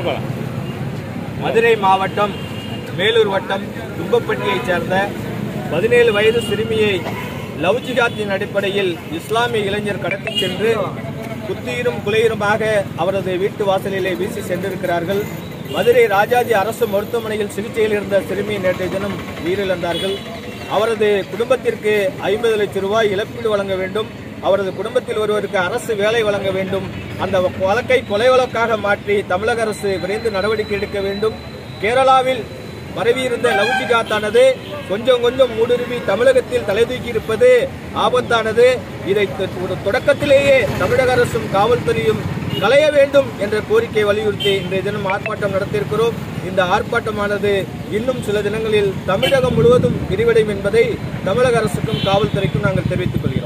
மதுரை மாவட்டம் மேலூர் வட்டம் தும்பப்பட்டியைச் சேர்ந்த பதினேழு வயது சிறுமியை லவ் ஜிகாத்தின் அடிப்படையில் இஸ்லாமிய இளைஞர் கடத்திச் சென்று குத்தியிரும் குலையுருமாக அவரது வீட்டு வாசலிலே வீசி சென்றிருக்கிறார்கள் மதுரை ராஜாஜி அரசு மருத்துவமனையில் சிகிச்சையில் இருந்த சிறுமி நேற்றைய தினம் உயிரிழந்தார்கள் அவரது குடும்பத்திற்கு ஐம்பது லட்சம் ரூபாய் இழப்பீடு வழங்க வேண்டும் அவரது குடும்பத்தில் ஒருவருக்கு அரசு வேலை வழங்க வேண்டும் அந்த வழக்கை கொலை வழக்காக மாற்றி தமிழக அரசு விரைந்து நடவடிக்கை எடுக்க வேண்டும் கேரளாவில் பரவியிருந்த லவ்ஜிகாத்தானது கொஞ்சம் கொஞ்சம் ஊடுருவி தமிழகத்தில் தலை தூக்கி இருப்பது ஆபத்தானது இதை தொ- ஒரு தொடக்கத்திலேயே தமிழக அரசும் காவல்துறையும் களைய வேண்டும் என்ற கோரிக்கை வலியுறுத்தி இன்றைய தினம் ஆர்ப்பாட்டம் நடத்தியிருக்கிறோம் இந்த ஆர்ப்பாட்டமானது இன்னும் சில தினங்களில் தமிழகம் முழுவதும் விரிவடையும் என்பதை தமிழக அரசுக்கும் காவல்துறைக்கும் நாங்கள் தெரிவித்துக் கொள்கிறோம்